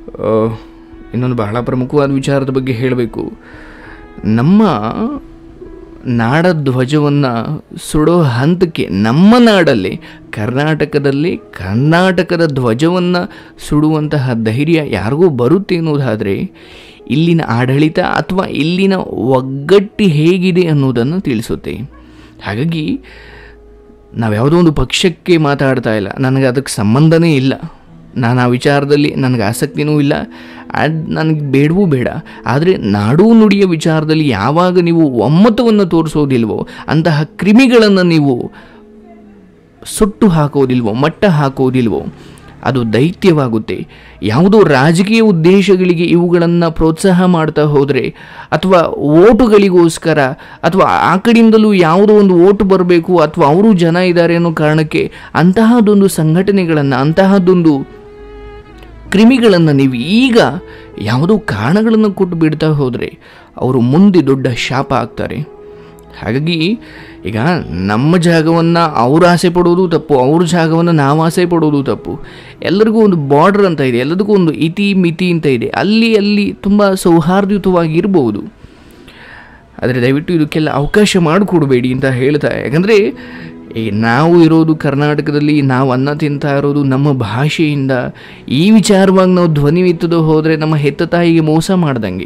ಆ, ಇನ್ನೊಂದು ಬಹಳ ಪ್ರಮುಖವಾದ ವಿಚಾರದ ಬಗ್ಗೆ ಹೇಳಬೇಕು ನಮ್ಮ ನಾಡ ಧ್ವಜವನ್ನು ಸುಡೋ ಹಂತಕ್ಕೆ ನಮ್ಮ ನಾಡಲ್ಲಿ ಕರ್ನಾಟಕದಲ್ಲಿ ಕರ್ನಾಟಕದ ಧ್ವಜವನ್ನು ಸುಡುವಂತಹ ಧೈರ್ಯ ಯಾರಿಗೂ ಬರುತ್ತೆ ಅನ್ನೋದಾದರೆ ಇಲ್ಲಿನ ಆಡಳಿತ ಅಥವಾ ಇಲ್ಲಿನ ಒಗ್ಗಟ್ಟು ಹೇಗಿದೆ ಅನ್ನೋದನ್ನು ತಿಳಿಸುತ್ತೆ ಹಾಗಾಗಿ ನಾವು ಯಾವುದೋ ಒಂದು ಪಕ್ಷಕ್ಕೆ ಮಾತಾಡ್ತಾ ಇಲ್ಲ ನನಗೆ ಅದಕ್ಕೆ ಸಂಬಂಧನೇ ಇಲ್ಲ ನಾನು ಆ ವಿಚಾರದಲ್ಲಿ ನನಗೆ ಆಸಕ್ತಿನೂ ಇಲ್ಲ ಅದು ನನಗೆ ಬೇಡವೂ ಬೇಡ ಆದರೆ ನಾಡು ನುಡಿಯ ವಿಚಾರದಲ್ಲಿ ಯಾವಾಗ ನೀವು ಒಮ್ಮತವನ್ನು ತೋರಿಸೋದಿಲ್ವೋ ಅಂತಹ ಕ್ರಿಮಿಗಳನ್ನು ನೀವು ಸುಟ್ಟು ಹಾಕೋದಿಲ್ವೋ ಮಟ್ಟ ಹಾಕೋದಿಲ್ವೋ ಅದು ದೈತ್ಯವಾಗುತ್ತೆ ಯಾವುದೋ ರಾಜಕೀಯ ಉದ್ದೇಶಗಳಿಗೆ ಇವುಗಳನ್ನು ಪ್ರೋತ್ಸಾಹ ಮಾಡ್ತಾ ಹೋದರೆ ಅಥವಾ ಓಟುಗಳಿಗೋಸ್ಕರ ಅಥವಾ ಆ ಕಡೆಯಿಂದಲೂ ಯಾವುದೋ ಒಂದು ಓಟು ಬರಬೇಕು ಅಥವಾ ಅವರು ಜನ ಇದ್ದಾರೆ ಅನ್ನೋ ಕಾರಣಕ್ಕೆ ಅಂತಹದೊಂದು ಸಂಘಟನೆಗಳನ್ನು ಅಂತಹದೊಂದು ಕ್ರಿಮಿಗಳನ್ನು ನೀವು ಈಗ ಯಾವುದೋ ಕಾರಣಗಳನ್ನು ಕೊಟ್ಟು ಬಿಡ್ತಾ ಹೋದರೆ ಅವರು ಮುಂದೆ ದೊಡ್ಡ ಶಾಪ ಆಗ್ತಾರೆ ಹಾಗಾಗಿ ಈಗ ನಮ್ಮ ಜಾಗವನ್ನು ಅವ್ರು ಆಸೆ ಪಡೋದು ತಪ್ಪು ಅವ್ರ ಜಾಗವನ್ನು ನಾವು ಆಸೆ ಪಡೋದು ತಪ್ಪು ಎಲ್ಲರಿಗೂ ಒಂದು ಬಾರ್ಡರ್ ಅಂತ ಇದೆ ಎಲ್ಲದಕ್ಕೂ ಒಂದು ಇತಿ ಮಿತಿ ಅಂತ ಇದೆ ಅಲ್ಲಿ ಅಲ್ಲಿ ತುಂಬ ಸೌಹಾರ್ದಯುತವಾಗಿ ಇರ್ಬೋದು ಆದರೆ ದಯವಿಟ್ಟು ಇದಕ್ಕೆಲ್ಲ ಅವಕಾಶ ಮಾಡಿಕೊಡಬೇಡಿ ಅಂತ ಹೇಳ್ತಾ ಯಾಕಂದರೆ ಈ ನಾವು ಇರೋದು ಕರ್ನಾಟಕದಲ್ಲಿ ನಾವು ಅನ್ನ ತಿಂತಾ ಇರೋದು ನಮ್ಮ ಭಾಷೆಯಿಂದ ಈ ವಿಚಾರವಾಗಿ ನಾವು ಧ್ವನಿ ಎತ್ತದೋ ಹೋದರೆ ನಮ್ಮ ಹೆತ್ತ ತಾಯಿಗೆ ಮೋಸ ಮಾಡ್ದಂಗೆ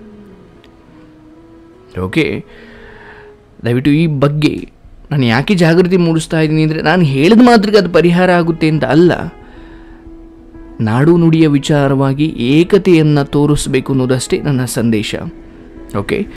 ಓಕೆ ದಯವಿಟ್ಟು ಈ ಬಗ್ಗೆ ನಾನು ಯಾಕೆ ಜಾಗೃತಿ ಮೂಡಿಸ್ತಾ ಇದ್ದೀನಿ ಅಂದರೆ ನಾನು ಹೇಳಿದ ಮಾತ್ರಕ್ಕೆ ಅದು ಪರಿಹಾರ ಆಗುತ್ತೆ ಅಂತ ಅಲ್ಲ ನಾಡು ನುಡಿಯ ವಿಚಾರವಾಗಿ ಏಕತೆಯನ್ನು ತೋರಿಸಬೇಕು ಅನ್ನೋದಷ್ಟೇ ನನ್ನ ಸಂದೇಶ ಓಕೆ